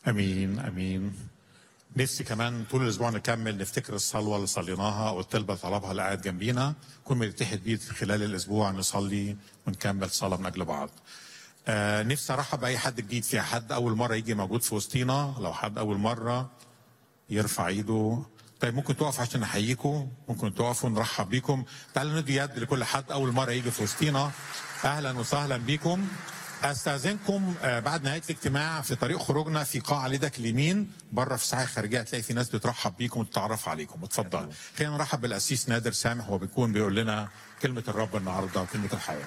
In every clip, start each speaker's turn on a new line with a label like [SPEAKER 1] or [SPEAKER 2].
[SPEAKER 1] امين امين نفسي كمان طول الاسبوع نكمل نفتكر الصلوه اللي صليناها او الطلبه اللي طلبها اللي قاعد جنبينا كل ما نتحد بيه خلال الاسبوع نصلي ونكمل صلاه من اجل بعض. آه نفسي ارحب باي حد جديد في حد اول مره يجي موجود في وسطينا لو حد اول مره يرفع ايده طيب ممكن تقف عشان نحييكم ممكن تقفوا نرحب بيكم تعالوا ندي يد لكل حد اول مره يجي في وسطينا اهلا وسهلا بيكم استاذنكم آه، بعد نهايه الاجتماع في طريق خروجنا في قاعه على ايدك اليمين بره في الساحه الخارجيه هتلاقي في ناس بترحب بيكم وتتعرف عليكم اتفضل خلينا نرحب بالاسيس نادر سامح هو بيكون بيقول لنا كلمه الرب النهارده وكلمه الحياه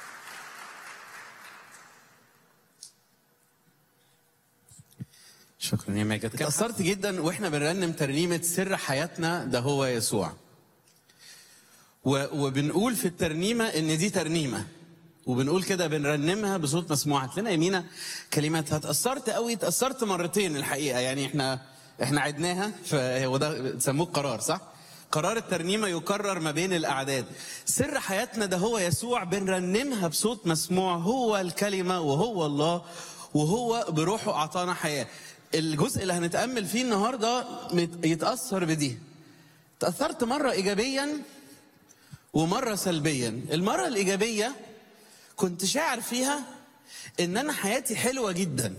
[SPEAKER 2] شكرا يا ماجد اتأثرت جدا واحنا بنرنم ترنيمة سر حياتنا ده هو يسوع و... وبنقول في الترنيمة ان دي ترنيمة وبنقول كده بنرنمها بصوت مسموع هات لنا يمينة كلماتها اتأثرت قوي اتأثرت مرتين الحقيقة يعني احنا احنا عدناها فهو ده سموه قرار صح؟ قرار الترنيمة يكرر ما بين الأعداد سر حياتنا ده هو يسوع بنرنمها بصوت مسموع هو الكلمة وهو الله وهو بروحه أعطانا حياة الجزء اللي هنتأمل فيه النهاردة مت- يتأثر بدي تأثرت مرة إيجابيا ومرة سلبيا المرة الإيجابية كنت شاعر فيها إن أنا حياتي حلوة جدا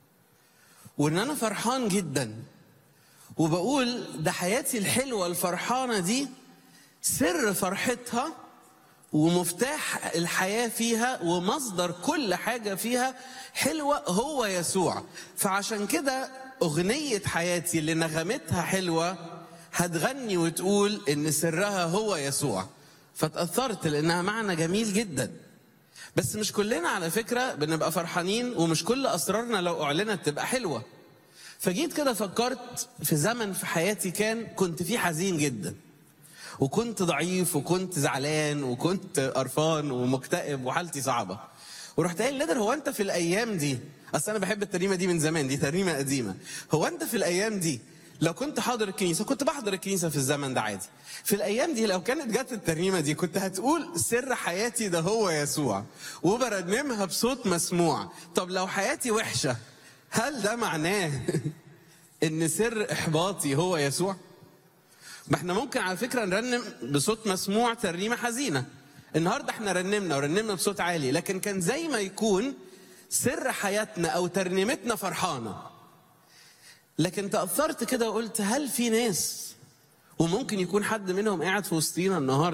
[SPEAKER 2] وإن أنا فرحان جدا وبقول ده حياتي الحلوة الفرحانة دي سر فرحتها ومفتاح الحياة فيها ومصدر كل حاجة فيها حلوة هو يسوع فعشان كده أغنية حياتي اللي نغمتها حلوة هتغني وتقول إن سرها هو يسوع فتأثرت لأنها معنى جميل جدا بس مش كلنا على فكرة بنبقى فرحانين ومش كل أسرارنا لو أعلنت تبقى حلوة فجيت كده فكرت في زمن في حياتي كان كنت فيه حزين جدا وكنت ضعيف وكنت زعلان وكنت قرفان ومكتئب وحالتي صعبه ورحت قايل نادر هو انت في الايام دي اصل انا بحب الترنيمه دي من زمان دي ترنيمه قديمه هو انت في الايام دي لو كنت حاضر الكنيسه كنت بحضر الكنيسه في الزمن ده عادي في الايام دي لو كانت جت الترنيمه دي كنت هتقول سر حياتي ده هو يسوع وبرنمها بصوت مسموع طب لو حياتي وحشه هل ده معناه ان سر احباطي هو يسوع ما احنا ممكن على فكره نرنم بصوت مسموع ترنيمه حزينه النهارده احنا رنمنا ورنمنا بصوت عالي لكن كان زي ما يكون سر حياتنا او ترنيمتنا فرحانه لكن تاثرت كده وقلت هل في ناس وممكن يكون حد منهم قاعد في وسطينا النهارده